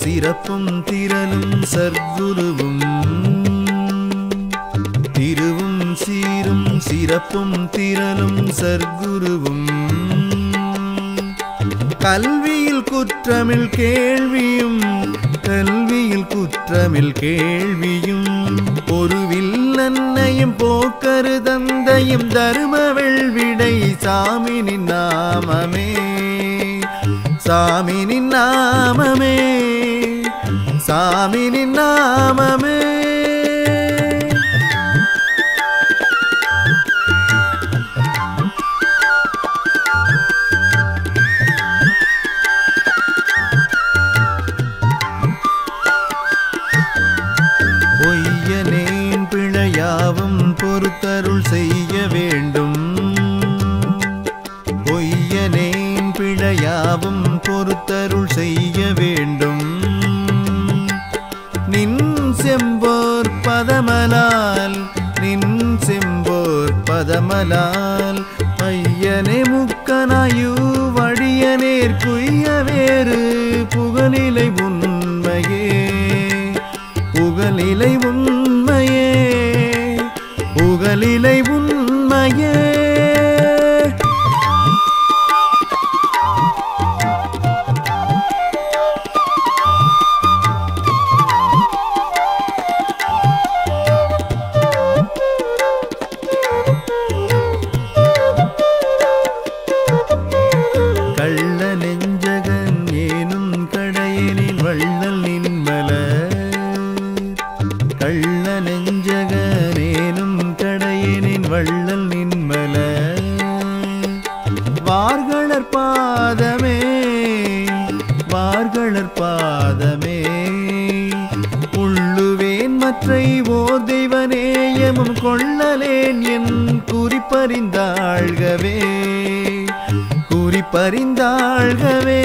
சிறப்பும் திரளும் சர்க்குருவும் திருவும் சீரும் சிறப்பும் திரளும் சர்க்குருவும் கல்வியில் குற்றமில் கேள்வியும் கல்வியில் குற்றமில் கேள்வியும் பொருவில் நன்னையும் போக்கரு தந்தையும் தரும வெள்விடை சாமினின் நாமமே சாமினின் நாமமே சாமினின் நாமமே பொய்யனேன் பிழையாவும் பொறுத்தருள் செய்ய வேண்டும் பொய்யனேன் பிழையாவும் பொறுத்தருள் செய்ய வேண்டும் நின் செம்போர் பதமலால் நின் செம்போர் பதமலால் ஐயனே முக்கனாயு வழியனேர் குய்ய வேறு புகழிலை உண்மையே புகழிலை உண்மையே புகழிலை உண்மையே கள்ள நெஞ்சகன் ஏனும் கடையனின் வள்ளல் நின்மல கள்ள நெஞ்சகனேனும் கடையனின் வள்ளல் நின்மல வார்களர் பாதமே வார்களர் பாதமே உள்ளுவேன் மற்றை ஓர் தெய்வநேயமும் கொள்ளலேன் என் குறிப்பறிந்தாழ்கவே குறிப்பறிந்தாழ்கவே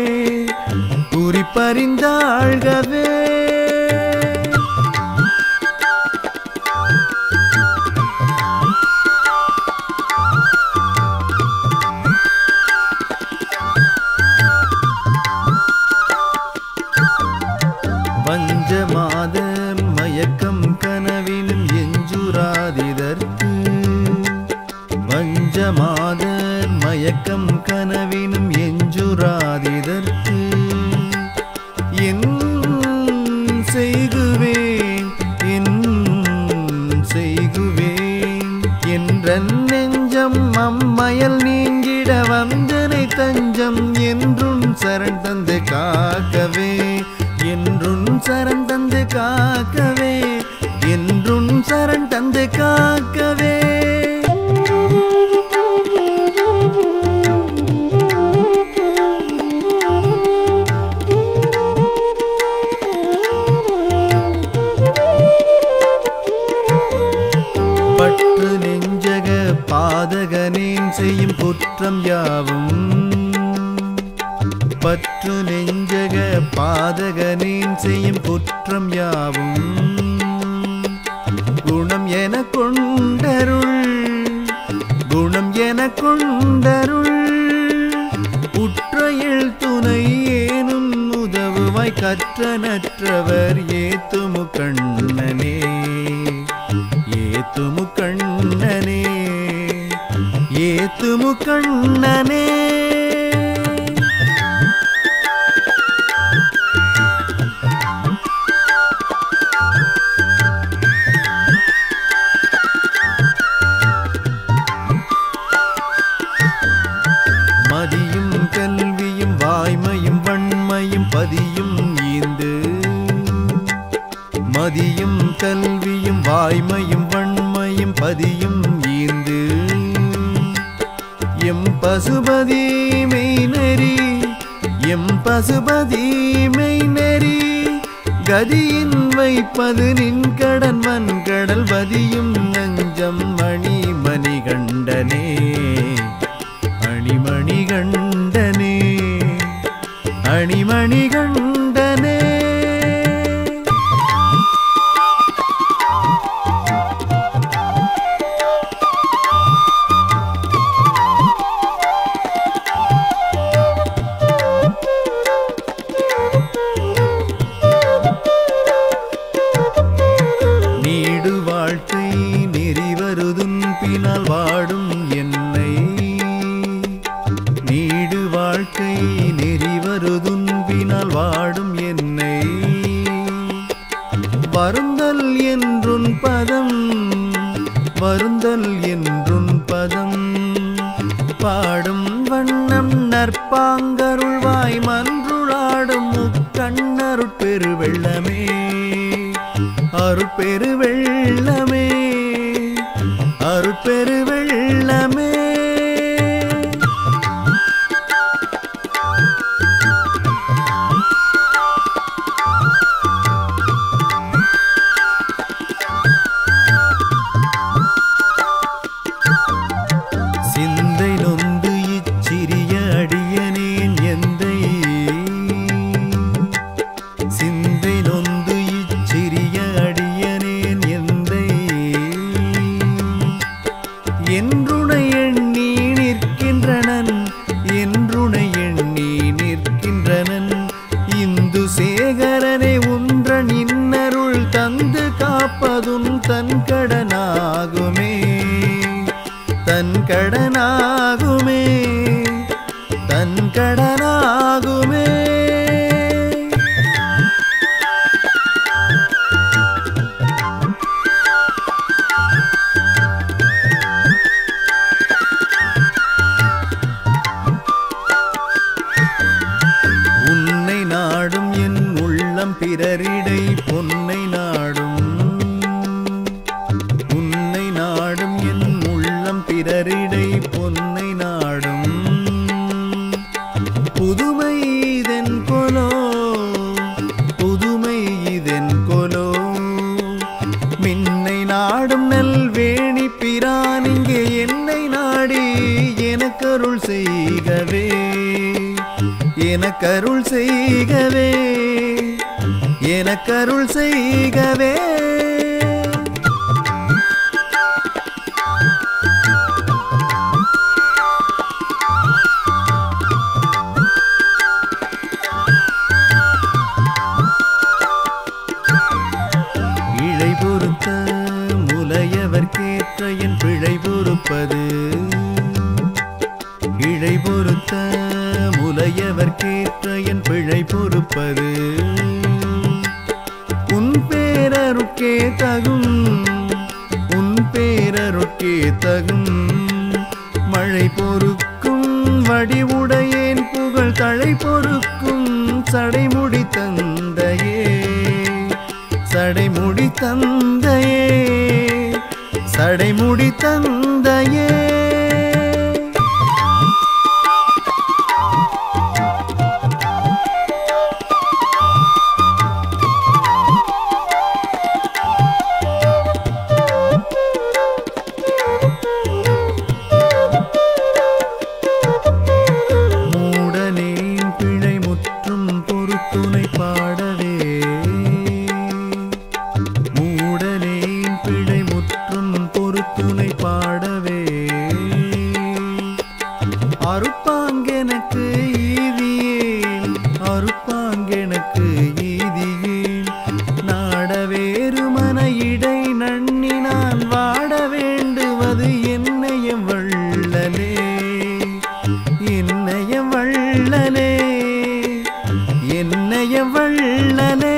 குறிப்பறிந்தாழ்கவே வஞ்சமாதர் மயக்கம் கனவிலும் எஞ்சுராதிதற்கு வஞ்சமாதர் மயக்கம் கனவினும் எஞ்சுராதிதற்கு என் செய்குவேன் என் செய்குவேன் என்ற நெஞ்சம் அம்மயல் நீங்கிட வந்தனை தஞ்சம் என்றும் சரண் தந்து காக்கவே என்றும் சரண் தந்து காக்கவே என்றும் சரண் தந்து காக்கவே பற்று நெஞ்சக பாதகனேன் செய்யும் குற்றம் யாவும் பற்று நெஞ்சக பாதகனேன் செய்யும் குற்றம் யாவும் குணம் என கொண்டருள் குணம் என கொண்டருள் உற்றையில் துணை ஏனும் உதவுவாய் கற்ற நற்றவர் ஏத்துமு கண்ணனே ஏத்துமு கண்ணனே ஏத்துமு கண்ணனே மதியும் கல்வியும் வாய்மையும் வன்மையும் பதியும் ஈந்து மதியும் கல்வியும் வாய்மையும் வன்மையும் பதியும் ஈந்து எம் பசுபதி மெய்நெறி எம் பசுபதி மெய்நெறி கதியின் வைப்பது நின் கடன் வன்கடல் பதியும் நஞ்சம் மணி மணிகண்டனே அணிமணிகண்டனே அணிமணிகண்டனே வாழ்க்கை நெறி வருதுன்பினால் வாடும் என்னை வருந்தல் என்றுன் பதம் வருந்தல் என்றுன் பதம் பாடும் வண்ணம் நற்பாங்கருள்வாய் மன்றுளாடும் முக்கண்ணருட்பெரு வெள்ளமே அருட்பெரு வெள்ளமே அருட்பெரு வெள்ளமே சிந்தை நொந்து இச்சிறிய அடியனேன் எந்தை சிந்தை நொந்து இச்சிறிய அடியனேன் எந்தை என்றுனை எண்ணி நிற்கின்றனன் என்றுனை எண்ணி நிற்கின்றனன் இந்து சேகரனை உன்றன் இன்னருள் தந்து காப்பதும் தன் கடனாகுமே தன் கடனாகுமே தன் கடனாகுமே உன்னை நாடும் என் உள்ளம் பிறரிடை பொன்னை நாடும் உன்னை நாடும் என் உள்ளம் பிறரிடை பொன்னை நாடும் புதுமை இதன் கொலோ புதுமை இதன் கொலோ மின்னை நாடும் நல்வேணி பிரான் இங்கே என்னை நாடி எனக்கருள் செய்கவே எனக்கருள் செய்கவே எனக்கருள் செய்கவே இழை பொறுத்த முலையவர்க்கேற்ற என் பிழை பொறுப்பது இழை பொறுத்த முலையவர்க்கேற்ற என் பிழை பொறுப்பது உன் பேரருக்கே தகும் உன் பேரருக்கே தகும் மழை பொறுக்கும் வடிவுடையேன் புகழ் தழை பொறுக்கும் சடைமுடி தந்தையே சடைமுடி தந்தையே சடைமுடி தந்தையே மூடனேன் பிழை முற்றும் பொறுத்துணை பாடவே மூடனேன் பிழை முற்றும் பொறுத்துணை பாடவே அருப்பாங்கெனக்கு ஈதியேன் அருப்பாங்கெனக்கு ஈதியேன் நாட வேறு மன இடை நன்னி நான் வாட வேண்டுவது என்னைய வள்ளலே என்னைய வள்ளலே என்னைய வள்ளலே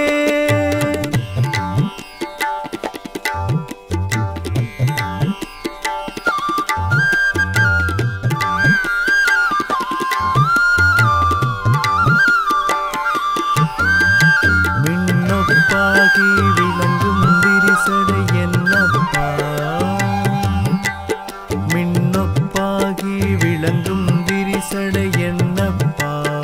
மின்னொப்பாகி விளங்கும் விரிசடை என்னப்பா மின்னொப்பாகி விளங்கும் விரிசடை என்னப்பா